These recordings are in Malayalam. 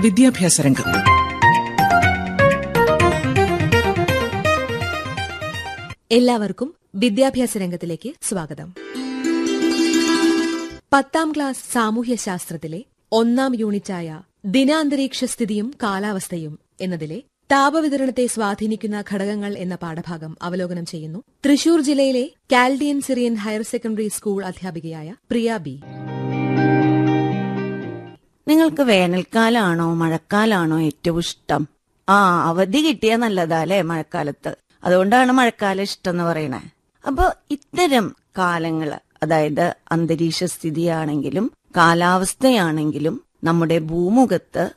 വിദ്യാഭ്യാസ രംഗം എല്ലാവർക്കും വിദ്യാഭ്യാസ രംഗത്തിലേക്ക് സ്വാഗതം പത്താം ക്ലാസ് സാമൂഹ്യശാസ്ത്രത്തിലെ ഒന്നാം യൂണിറ്റായ ദിനാന്തരീക്ഷ സ്ഥിതിയും കാലാവസ്ഥയും എന്നതിലെ താപവിതരണത്തെ സ്വാധീനിക്കുന്ന ഘടകങ്ങൾ എന്ന പാഠഭാഗം അവലോകനം ചെയ്യുന്നു തൃശൂർ ജില്ലയിലെ Chaldean Syrian higher secondary school അധ്യാപികയായ പ്രിയ ബി നിങ്ങൾക്ക് വേനൽക്കാലാണോ മഴക്കാലാണോ ഏറ്റവും ഇഷ്ടം ആ അവധി കിട്ടിയാ നല്ലതാ അല്ലേ മഴക്കാലത്ത് അതുകൊണ്ടാണ് മഴക്കാലം ഇഷ്ടം എന്ന് പറയണേ അപ്പൊ ഇത്തരം കാലങ്ങള് അതായത് അന്തരീക്ഷ സ്ഥിതിയാണെങ്കിലും കാലാവസ്ഥയാണെങ്കിലും നമ്മുടെ ഭൂമുഖത്ത്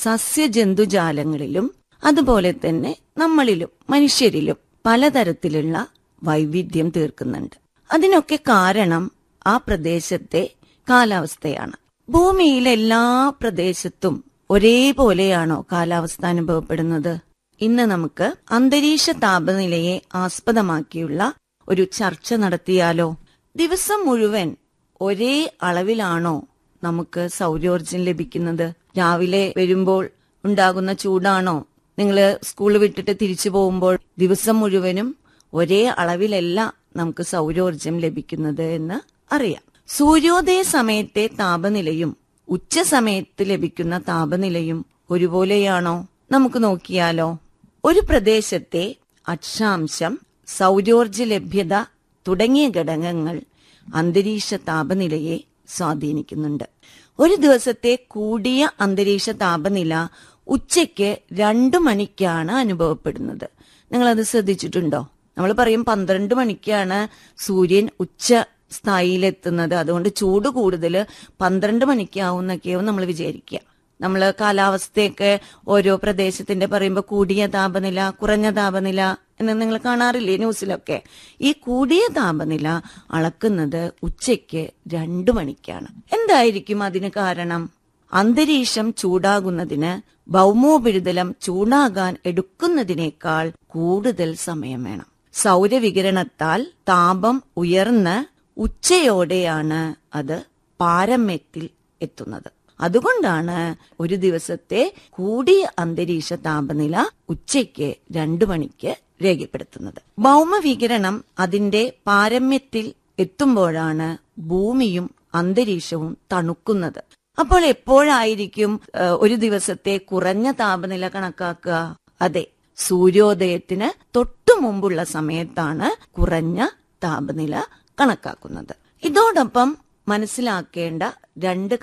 സസ്യജന്തുജാലങ്ങളിലും അതുപോലെ തന്നെ നമ്മളിലും മനുഷ്യരിലും പലതരത്തിലുള്ള വൈവിധ്യം തീർക്കുന്നുണ്ട് അതിനൊക്കെ കാരണം ആ പ്രദേശത്തെ കാലാവസ്ഥയാണ് ഭൂമിയിലെ എല്ലാ പ്രദേശത്തും ഒരേപോലെയാണോ കാലാവസ്ഥ അനുഭവപ്പെടുന്നത് ഇന്ന് നമുക്ക് അന്തരീക്ഷ താപനിലയെ ആസ്പദമാക്കിയുള്ള ഒരു ചർച്ച നടത്തിയാലോ ദിവസം മുഴുവൻ ഒരേ അളവിലാണോ നമുക്ക് സൗരോർജം ലഭിക്കുന്നത് രാവിലെ വരുമ്പോൾ ഉണ്ടാകുന്ന ചൂടാണോ നിങ്ങൾ സ്കൂൾ വിട്ടിട്ട് തിരിച്ചു പോകുമ്പോൾ ദിവസം മുഴുവനും ഒരേ അളവിലല്ല നമുക്ക് സൗരോർജം ലഭിക്കുന്നത് എന്ന് അറിയാം സൂര്യോദയ സമയത്തെ താപനിലയും ഉച്ച സമയത്ത് ലഭിക്കുന്ന താപനിലയും ഒരുപോലെയാണോ നമുക്ക് നോക്കിയാലോ ഒരു പ്രദേശത്തെ അക്ഷാംശം സൗരോർജ ലഭ്യത തുടങ്ങിയ ഘടകങ്ങൾ അന്തരീക്ഷ താപനിലയെ സ്വാധീനിക്കുന്നുണ്ട് ഒരു ദിവസത്തെ കൂടിയ അന്തരീക്ഷ താപനില ഉച്ചയ്ക്ക് രണ്ടു മണിക്കാണ് അനുഭവപ്പെടുന്നത് നിങ്ങളത് ശ്രദ്ധിച്ചിട്ടുണ്ടോ നമ്മൾ പറയും പന്ത്രണ്ട് മണിക്കാണ് സൂര്യൻ ഉച്ച സ്ഥായിയിലെത്തുന്നത് അതുകൊണ്ട് ചൂട് കൂടുതൽ പന്ത്രണ്ട് മണിക്കാവുന്നൊക്കെയാവും നമ്മൾ വിചാരിക്കുക നമ്മൾ കാലാവസ്ഥയൊക്കെ ഓരോ പ്രദേശത്തിന്റെ പറയുമ്പോൾ കൂടിയ താപനില കുറഞ്ഞ താപനില എന്ന് നിങ്ങൾ കാണാറില്ലേ ന്യൂസിലൊക്കെ ഈ കൂടിയ താപനില അളക്കുന്നത് ഉച്ചയ്ക്ക് രണ്ടു മണിക്കാണ് എന്തായിരിക്കും അതിന് കാരണം അന്തരീക്ഷം ചൂടാകുന്നതിന് ഭൗമോപരിതലം ചൂടാകാൻ എടുക്കുന്നതിനേക്കാൾ കൂടുതൽ സമയം വേണം സൗരവികിരണത്താൽ താപം ഉയർന്ന് ഉച്ചയോടെയാണ് അത് പാരമ്യത്തിൽ എത്തുന്നത് അതുകൊണ്ടാണ് ഒരു ദിവസത്തെ കൂടിയ അന്തരീക്ഷ താപനില ഉച്ചയ്ക്ക് രണ്ടു മണിക്ക് രേഖപ്പെടുത്തുന്നത് ഭൗമവികിരണം അതിന്റെ പാരമ്യത്തിൽ എത്തുമ്പോഴാണ് ഭൂമിയും അന്തരീക്ഷവും തണുക്കുന്നത് അപ്പോൾ എപ്പോഴായിരിക്കും ഏഹ്, ഒരു ദിവസത്തെ കുറഞ്ഞ താപനില കണക്കാക്കുക അതെ സൂര്യോദയത്തിന് തൊട്ടു മുമ്പുള്ള സമയത്താണ് കുറഞ്ഞ താപനില കണക്കാക്കുന്നത് ഇതോടൊപ്പം മനസ്സിലാക്കേണ്ട രണ്ട്